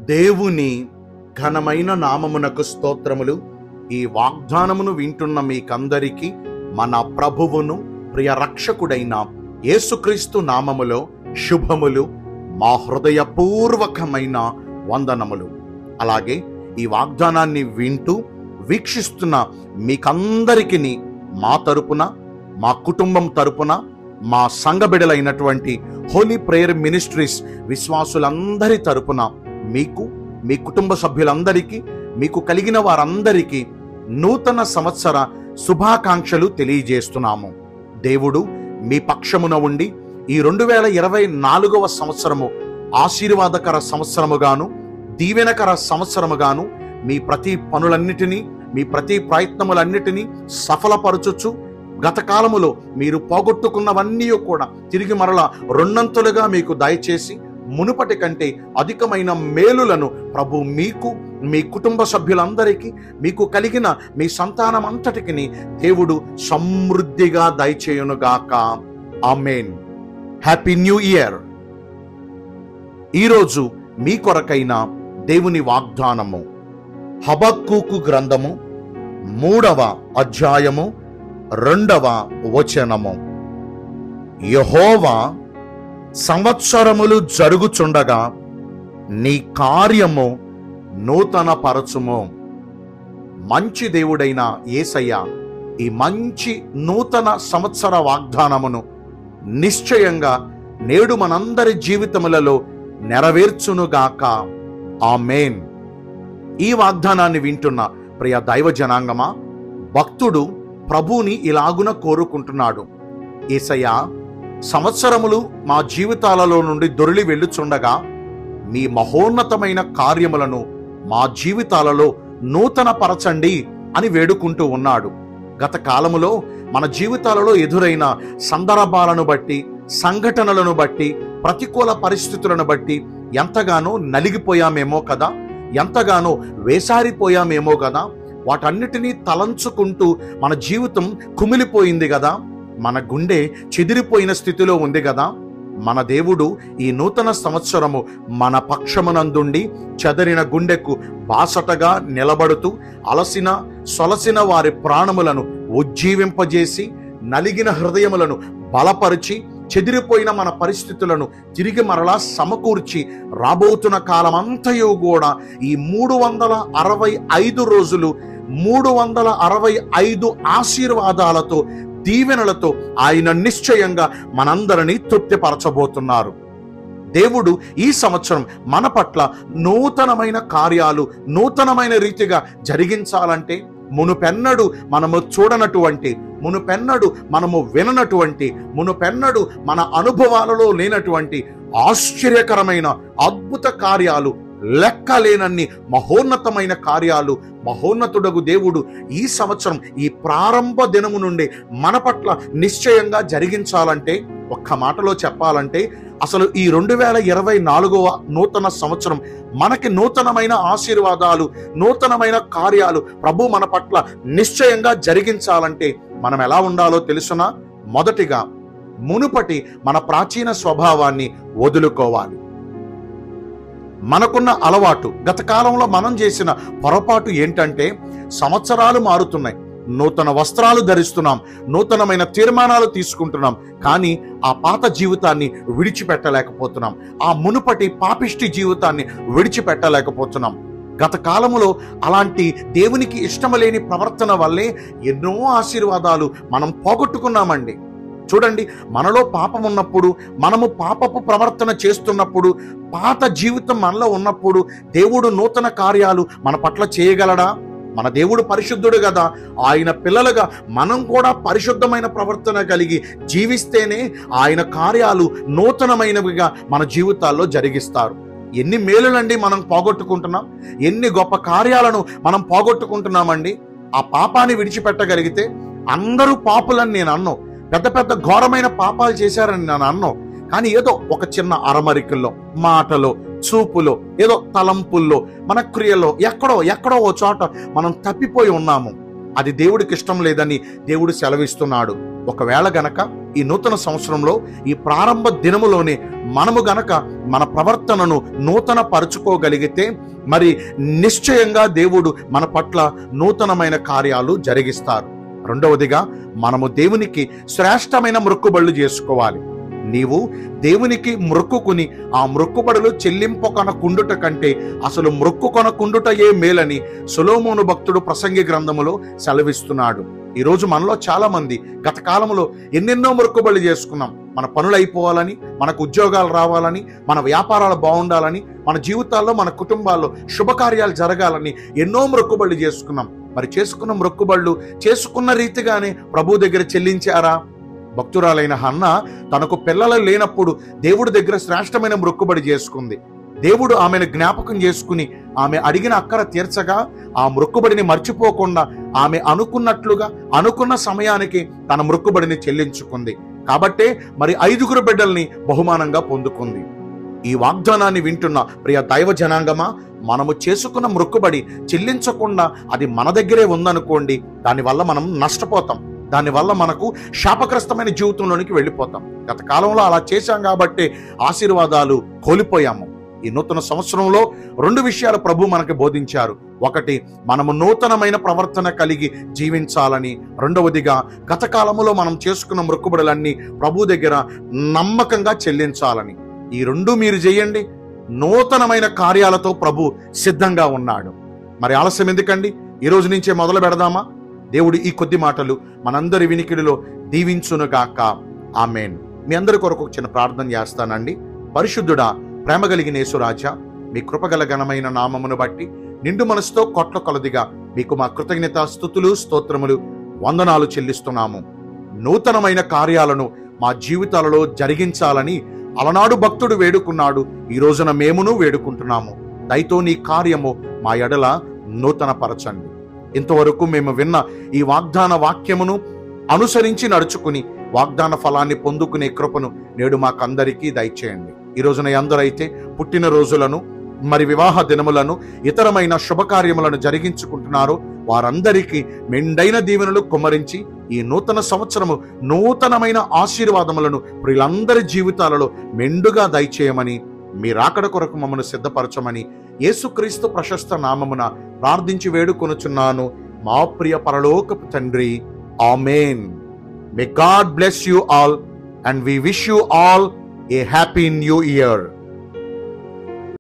దేవుని ఘనమైన నామమునకు స్తోత్రములు ఈ వాగ్దానమును వింటున్న మీకందరికీ మన ప్రభువును ప్రియ రక్షకుడైన యేసుక్రీస్తు నామములో శుభములు మా హృదయపూర్వకమైన వందనములు అలాగే ఈ వాగ్దానాన్ని వింటూ వీక్షిస్తున్న మీకందరికీ మా తరపున మా కుటుంబం తరపున మా సంఘ బిడలైనటువంటి హోలీ ప్రేయర్ మినిస్ట్రీస్ విశ్వాసులందరి తరపున మీకు మీ కుటుంబ సభ్యులందరికీ మీకు కలిగిన వారందరికీ నూతన సంవత్సర శుభాకాంక్షలు తెలియజేస్తున్నాము దేవుడు మీ పక్షమున ఉండి ఈ రెండు వేల ఇరవై నాలుగవ సంవత్సరము ఆశీర్వాదకర సంవత్సరముగాను దీవెనకర సంవత్సరముగాను మీ ప్రతి పనులన్నిటినీ మీ ప్రతి ప్రయత్నములన్నిటినీ సఫలపరచుచు గత కాలములో మీరు పోగొట్టుకున్నవన్నీ కూడా తిరిగి మరలా రెండంతులుగా మీకు దయచేసి మునుపటి కంటే అధికమైన మేలులను ప్రభు మీకు మీ కుటుంబ సభ్యులందరికీ మీకు కలిగిన మీ సంతానం అంతటికి దేవుడు సమృద్ధిగా దయచేయునుగాక ఆమెన్ హ్యాపీ న్యూ ఇయర్ ఈరోజు మీ కొరకైన దేవుని వాగ్దానము హబక్కూకు గ్రంథము మూడవ అధ్యాయము రెండవ వచనము యహోవా సంవత్సరములు జరుగుచుండగా నీ కార్యము నూతన పరచుము మంచి దేవుడైన ఏసయ్య ఈ మంచి నూతన సంవత్సర వాగ్దానమును నిశ్చయంగా నేడు మనందరి జీవితములలో నెరవేర్చునుగాక ఆమేన్ ఈ వాగ్దానాన్ని వింటున్న ప్రియ దైవ జనాంగమా భక్తుడు ప్రభువుని ఇలాగున కోరుకుంటున్నాడు ఏసయ్య సంవత్సరములు మా జీవితాలలో నుండి దొరిలి వెళ్ళుచుండగా మీ మహోన్నతమైన కార్యములను మా జీవితాలలో నూతన పరచండి అని వేడుకుంటూ ఉన్నాడు గత కాలములో మన జీవితాలలో ఎదురైన సందర్భాలను బట్టి సంఘటనలను బట్టి ప్రతికూల పరిస్థితులను బట్టి ఎంతగానో నలిగిపోయామేమో కదా ఎంతగానో వేసారిపోయామేమో కదా వాటన్నిటినీ తలంచుకుంటూ మన జీవితం కుమిలిపోయింది కదా మన గుండె చెదిరిపోయిన స్థితిలో ఉంది కదా మన దేవుడు ఈ నూతన సంవత్సరము మన పక్షమునందుండి చెదరిన గుండెకు బాసటగా నిలబడుతూ అలసిన సొలసిన వారి ప్రాణములను ఉజ్జీవింపజేసి నలిగిన హృదయములను బలపరిచి చెదిరిపోయిన మన పరిస్థితులను తిరిగి మరలా సమకూర్చి రాబోతున్న కాలమంతయు కూడా ఈ మూడు వందల అరవై ఐదు రోజులు మూడు వందల అరవై ఐదు ఆశీర్వాదాలతో దీవెనలతో ఆయన నిశ్చయంగా మనందరినీ తృప్తిపరచబోతున్నారు దేవుడు ఈ సంవత్సరం మన పట్ల నూతనమైన కార్యాలు నూతనమైన రీతిగా జరిగించాలంటే మునుపెన్నడు మనము చూడనటువంటి మునుపెన్నడు మనము విననటువంటి మునుపెన్నడు మన అనుభవాలలో లేనటువంటి ఆశ్చర్యకరమైన అద్భుత కార్యాలు లెక్కలేనన్ని మహోన్నతమైన కార్యాలు మహోన్నతుడగు దేవుడు ఈ సంవత్సరం ఈ ప్రారంభ దినము నుండి మన పట్ల నిశ్చయంగా జరిగించాలంటే ఒక్క మాటలో చెప్పాలంటే అసలు ఈ రెండు వేల ఇరవై నాలుగవ నూతన సంవత్సరం మనకి నూతనమైన ఆశీర్వాదాలు నూతనమైన కార్యాలు ప్రభు మన పట్ల నిశ్చయంగా జరిగించాలంటే మనం ఎలా ఉండాలో తెలుసునా మొదటిగా మునుపటి మన ప్రాచీన స్వభావాన్ని వదులుకోవాలి మనకున్న అలవాటు గత కాలంలో మనం చేసిన పొరపాటు ఏంటంటే సంవత్సరాలు మారుతున్నాయి నూతన వస్త్రాలు ధరిస్తున్నాం నూతనమైన తీర్మానాలు తీసుకుంటున్నాం కానీ ఆ పాత జీవితాన్ని విడిచిపెట్టలేకపోతున్నాం ఆ మునుపటి పాపిష్టి జీవితాన్ని విడిచిపెట్టలేకపోతున్నాం గత కాలములో అలాంటి దేవునికి ఇష్టమలేని ప్రవర్తన వల్లే ఎన్నో ఆశీర్వాదాలు మనం పోగొట్టుకున్నామండి చూడండి మనలో పాపం ఉన్నప్పుడు మనము పాపపు ప్రవర్తన చేస్తున్నప్పుడు పాత జీవితం మనలో ఉన్నప్పుడు దేవుడు నూతన కార్యాలు మన పట్ల చేయగలడా మన దేవుడు పరిశుద్ధుడు కదా ఆయన పిల్లలుగా మనం కూడా పరిశుద్ధమైన ప్రవర్తన కలిగి జీవిస్తేనే ఆయన కార్యాలు నూతనమైనవిగా మన జీవితాల్లో జరిగిస్తారు ఎన్ని మేలులండి మనం పోగొట్టుకుంటున్నాం ఎన్ని గొప్ప కార్యాలను మనం పోగొట్టుకుంటున్నామండి ఆ పాపాన్ని విడిచిపెట్టగలిగితే అందరూ పాపులని నేను అన్నాను పెద్ద పెద్ద ఘోరమైన పాపాలు చేశారని నేను అన్నాను కానీ ఏదో ఒక చిన్న అరమరికల్లో మాటలో చూపులో ఏదో తలంపుల్లో మన క్రియల్లో ఎక్కడో ఎక్కడో ఓ చోట మనం తప్పిపోయి ఉన్నాము అది దేవుడికి ఇష్టం లేదని దేవుడు సెలవిస్తున్నాడు ఒకవేళ గనక ఈ నూతన సంవత్సరంలో ఈ ప్రారంభ దినములోనే మనము గనక మన ప్రవర్తనను నూతన పరుచుకోగలిగితే మరి నిశ్చయంగా దేవుడు మన పట్ల నూతనమైన కార్యాలు జరిగిస్తారు రెండవదిగా మనము దేవునికి శ్రేష్టమైన మృక్కుబళ్ళు చేసుకోవాలి నీవు దేవునికి మొక్కుకుని ఆ మొక్కుబడులు చెల్లింపకొన కుండుట కంటే అసలు మొక్కుకొన కుండుటయే మేలని సులోమోను భక్తుడు ప్రసంగి గ్రంథములో సెలవిస్తున్నాడు ఈ రోజు మనలో చాలా మంది గత కాలంలో ఎన్నెన్నో మొక్కుబళ్ళు చేసుకున్నాం మన పనులు అయిపోవాలని మనకు ఉద్యోగాలు రావాలని మన వ్యాపారాలు బాగుండాలని మన జీవితాల్లో మన కుటుంబాల్లో శుభకార్యాలు జరగాలని ఎన్నో మొక్కుబళ్ళు చేసుకున్నాం మరి చేసుకున్న మొక్కుబళ్ళు చేసుకున్న రీతిగానే ప్రభు దగ్గర చెల్లించారా భక్తురాలైన హన్న తనకు పిల్లలు లేనప్పుడు దేవుడి దగ్గర శ్రేష్టమైన మొక్కుబడి చేసుకుంది దేవుడు ఆమెను జ్ఞాపకం చేసుకుని ఆమె అడిగిన అక్కర తీర్చగా ఆ మొక్కుబడిని మర్చిపోకుండా ఆమె అనుకున్నట్లుగా అనుకున్న సమయానికి తన మొక్కుబడిని చెల్లించుకుంది కాబట్టే మరి ఐదుగురు బిడ్డల్ని బహుమానంగా పొందుకుంది ఈ వాగ్దానాన్ని వింటున్న ప్రియ దైవ జనాంగమా మనము చేసుకున్న మొక్కుబడి చెల్లించకుండా అది మన దగ్గరే ఉందనుకోండి దానివల్ల మనం నష్టపోతాం దానివల్ల మనకు శాపగ్రస్తమైన జీవితంలోనికి వెళ్ళిపోతాం గత కాలంలో అలా చేశాం కాబట్టి ఆశీర్వాదాలు కోల్పోయాము ఈ నూతన సంవత్సరంలో రెండు విషయాలు ప్రభు మనకి బోధించారు ఒకటి మనము నూతనమైన ప్రవర్తన కలిగి జీవించాలని రెండవదిగా గత కాలంలో మనం చేసుకున్న మొక్కుబడులన్నీ ప్రభు దగ్గర నమ్మకంగా చెల్లించాలని ఈ రెండు మీరు చేయండి నూతనమైన కార్యాలతో ప్రభు సిద్ధంగా ఉన్నాడు మరి ఆలస్యం ఎందుకండి ఈ రోజు నుంచే మొదలు పెడదామా దేవుడు ఈ కొద్ది మాటలు మనందరి వినికిడిలో దీవించునుగాక ఆమెన్ మీ అందరి కొరకు ఒక చిన్న ప్రార్థన చేస్తానండి పరిశుద్ధుడా ప్రేమ కలిగిన యేసురాజా మీ కృపగల ఘనమైన నామమును బట్టి నిండు మనసుతో కొట్ల కొలదిగా మీకు మా కృతజ్ఞత స్థుతులు స్తోత్రములు వందనాలు చెల్లిస్తున్నాము నూతనమైన కార్యాలను మా జీవితాలలో జరిగించాలని అలనాడు భక్తుడు వేడుకున్నాడు ఈ రోజున మేమును వేడుకుంటున్నాము దయతో నీ కార్యము మా ఎడల నూతన పరచండి ఇంతవరకు మేము విన్న ఈ వాగ్దాన వాక్యమును అనుసరించి నడుచుకుని వాగ్దాన ఫలాన్ని పొందుకునే కృపను నేడు మాకందరికీ దయచేయండి ఈ రోజున ఎందరైతే పుట్టిన రోజులను మరి వివాహ దినములను ఇతరమైన శుభకార్యములను జరిగించుకుంటున్నారో వారందరికీ మెండైన దీవెనలు కుమ్మరించి ఈ నూతన సంవత్సరము నూతనమైన ఆశీర్వాదములను ప్రియులందరి జీవితాలలో మెండుగా దయచేయమని మీ రాకడ కొరకు మమ్మను సిద్ధపరచమని యేసుక్రీస్తు ప్రశస్త నామమున ప్రార్థించి వేడుకొనుచున్నాను మా ప్రియ పరలోకపు తండ్రి amen may God bless you all and we wish you all a happy new year